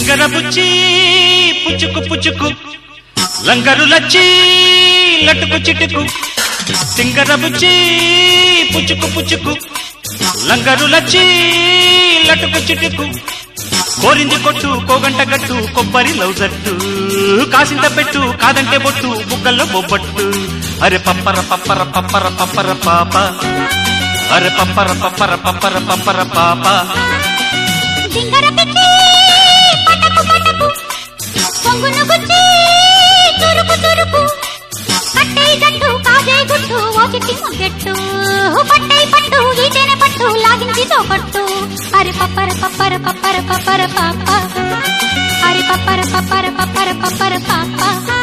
సింగర బుచ్చి పుచ్చుకు పుచ్చుకు లంగరు లచ్చి లటుకు చిటుకు సింగర బుచ్చి పుచ్చుకు పుచ్చుకు లంగరు లచ్చి లటుకు చిటుకు కోరింది కొట్టు కోగంట గట్టు కొబ్బరి లౌజట్టు కాసింత పెట్టు కాదంటే బొట్టు బుగ్గల్లో బొబ్బట్టు అరే పప్పర పప్పర పప్పర పప్పర పాప అరే పప్పర పప్పర పప్పర పప్పర పాప సింగర పిచ్చి పటకు పటకు పొంగును గుచ్చి తురుకు తురుకు కట్టై గట్టు కాజే గుట్టు ఓకిటి ముగ్గెట్టు పట్టై పట్టు ఈటెన పట్టు లాగింది పట్టు అరే పప్పర పప్పర పప్పర పప్పర పాప అరే పప్పర పప్పర పప్పర పప్పర పాప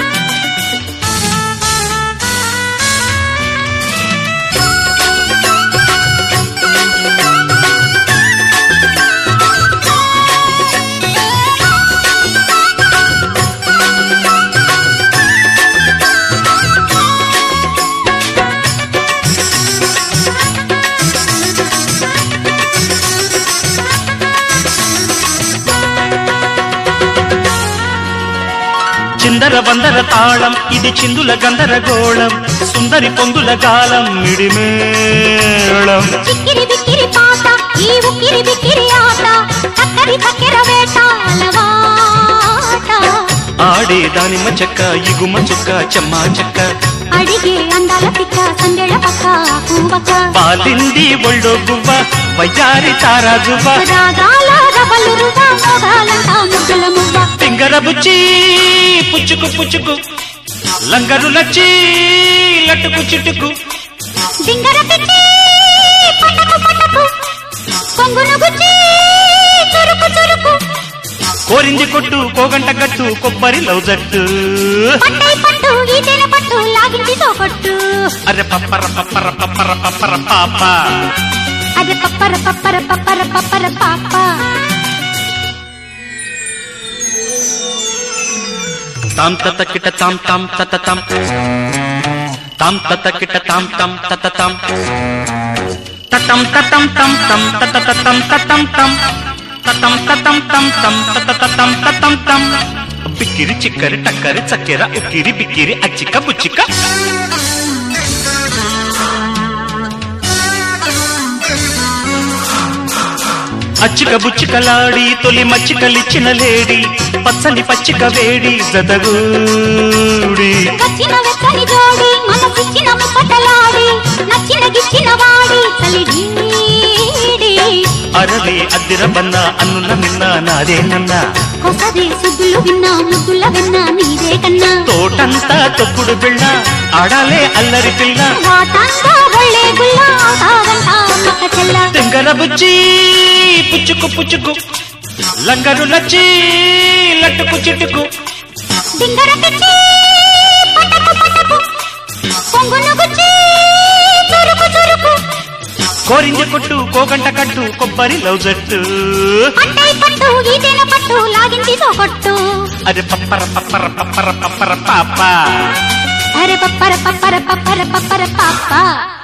చిందర వందర తాళం ఇది చిందుల గందరగోళం సుందరి పొందుల గాలం మిడిమేళం చిక్కిరి బిక్కిరి పాట ఈ ఉక్కిరి బిక్కిరి ఆట చక్కరి చక్కెర వేట అలవాట ఆడే దానిమ్మ చెక్క ఇగుమ చుక్క చెమ్మా చెక్క అడిగే అందాల పిక్క సందెళ పక్క పూవక పాలింది ఒళ్ళో గువ్వ వయ్యారి తారాజువ్వ రాగాల రబలు రువ మోగాలంట ముగ్గుల మువ్వ పింగర బుచ్చి పుచ్చుకు పుచ్చుకు లంగరు లచ్చి లట్టుకు చిట్టుకు డింగర పిచ్చి పటకు పటకు పొంగును గుచ్చి చురుకు చురుకు కోరింది కొట్టు కోగంట గట్టు కొబ్బరి లౌజట్టు పట్టై పట్టు ఈటెన పట్టు లాగింది కొట్టు అరే పప్పర పప్పర పప్పర పప్పర పాప అది పప్పర పప్పర పప్పర పప్పర పాప తాం తత కిట తాం తాం తత తాం తాం తత కిట తాం తాం తత తాం తతం తతం తం తం తత తతం తతం తం తతం తతం తం తం తత తతం తతం తం బిక్కిరి చిక్కరి టక్కరి చక్కెర ఉక్కిరి బిక్కిరి అచ్చిక బుచ్చిక అచ్చిక బుచ్చికలాడి తొలి మచ్చికలిచ్చిన లేడి పచ్చని పచ్చిక వేడి జదగూడి వచ్చిన వెచ్చని జోడి మనసిచ్చిన ముచ్చటలాడి నచ్చిన గిచ్చిన వాడి తలిడీడి అరవే అద్దిర బన్న అన్నుల మిన్న నాదేనన్నా కొసది సుద్దులు విన్నా ముద్దుల విన్నా నీదే కన్నా తోటంతా తొక్కుడు బిళ్ళ ఆడాలే అల్లరి పిల్ల వాటంతా ఒళ్ళే గుల్ల ఆటాడంట మక్క చెల్ల తెంగర బుజ్జి పుచ్చుకు పుచ్చుకు లంగరు లచ్చి లట్టుకు చిట్టుకు డింగర పిచ్చి పటకు పటకు పొంగును గుచ్చి చురుకు చురుకు కోరింజ కొట్టు కోగంట కట్టు కొబ్బరి లౌజట్టు పట్టై పట్టు ఈటెన పట్టు లాగింది కొట్టు అరే పప్పర పప్పర పప్పర పప్పర పాప అరే పప్పర పప్పర పప్పర పప్పర పాప